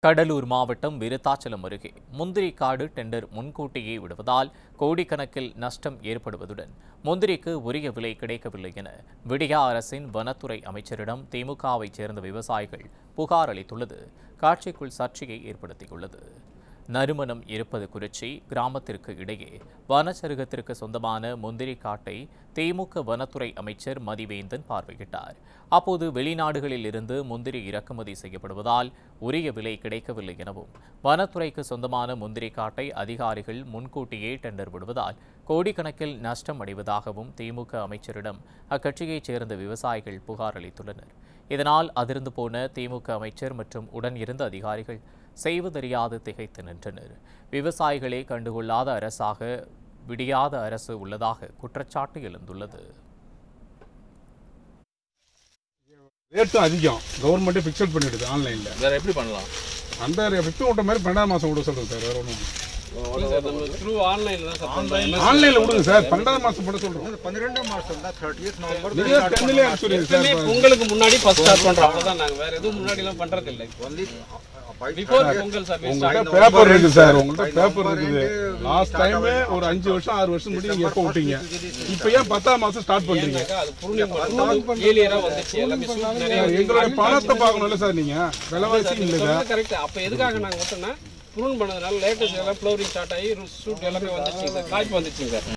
கடலூர் மாவட்டம் விருத்தாச்சலம் அருகே முந்திரி காடு டெண்டர் முன்கூட்டியே விடுவதால் கோடிக்கணக்கில் நஷ்டம் ஏற்படுவதுடன் முந்திரிக்கு உரிய விலை கிடைக்கவில்லை என விடியா அரசின் வனத்துறை அமைச்சரிடம் திமுகவைச் சேர்ந்த விவசாயிகள் புகார் அளித்துள்ளது காட்சிக்குள் சர்ச்சையை ஏற்படுத்தியுள்ளது நறுமணம் இருப்பது குறிச்சி கிராமத்திற்கு இடையே வனச்சருகத்திற்கு சொந்தமான முந்திரி காட்டை திமுக வனத்துறை அமைச்சர் மதிவேந்தன் பார்வையிட்டார் அப்போது வெளிநாடுகளில் இருந்து முந்திரி இறக்குமதி செய்யப்படுவதால் உரிய விலை கிடைக்கவில்லை எனவும் வனத்துறைக்கு சொந்தமான முந்திரி காட்டை அதிகாரிகள் முன்கூட்டியே டெண்டர் விடுவதால் கோடிக்கணக்கில் நஷ்டம் அடைவதாகவும் திமுக அமைச்சரிடம் அக்கட்சியைச் சேர்ந்த விவசாயிகள் புகார் அளித்துள்ளனர் இதனால் அதிர்ந்து போன திமுக அமைச்சர் மற்றும் உடன் இருந்த அதிகாரிகள் செய்வதறியாது திகைத்து நின்றனர் விவசாயிகளே கண்டுகொள்ளாத அரசாக விடியாத அரசு உள்ளதாக குற்றச்சாட்டு எழுந்துள்ளது ரேட்டும் அதிகம் கவர்மெண்ட்டே ஃபிக்ஸட் பண்ணிடுது ஆன்லைனில் வேற எப்படி பண்ணலாம் அந்த ஃபிஃப்டி விட்ட மாதிரி பன்னெண்டாம் மாதம் விட சொல்கிறேன் சார் வேறு ஒன்றும் த்ரூ ஆன்லைன்ல தான் சார் பண்றோம் ஆன்லைனில் விடுங்க சார் பன்னெண்டாம் மாதம் போட சொல்கிறோம் பன்னிரெண்டாம் மாசம் தான் தேர்ட்டியத் நவம்பர் நீங்கள் கண்ணிலே அனுப்பிச்சுடுங்க சார் எப்பவுமே பொங்கலுக்கு முன்னாடி ஃபர்ஸ்ட் ஸ்டார்ட் பண்றோம் அவ்வளவுதான் நாங்க வேற எதுவும் முன்னாடி எல்லாம் பண்றது இல்லை ஒன்லி பிஃபோர் பொங்கல் சார் உங்கள்கிட்ட பேப்பர் இருக்குது சார் உங்கள்கிட்ட பேப்பர் இருக்குது லாஸ்ட் டைமே ஒரு அஞ்சு வருஷம் ஆறு வருஷம் முன்னாடி நீங்கள் எப்போ விட்டீங்க இப்போ ஏன் பத்தாம் மாதம் ஸ்டார்ட் பண்ணுறீங்க அது ப்ரூனிங் பண்ணும்போது ஏலியரா வந்துச்சு எல்லாமே சூட் நிறைய எங்களுடைய பணத்தை பார்க்கணும்ல சார் நீங்கள் விலைவாசி இல்லை சார் கரெக்ட் அப்ப எதுக்காக நாங்க விட்டோம்னா ப்ரூன் பண்ணதுனால லேட்டஸ்ட் எல்லாம் ஃப்ளோரிங் ஸ்டார்ட் ஆகி சூட் எல்லாமே வந்துச்சுங்க சார் காய்ப்பு வந்துச்சுங்க சார்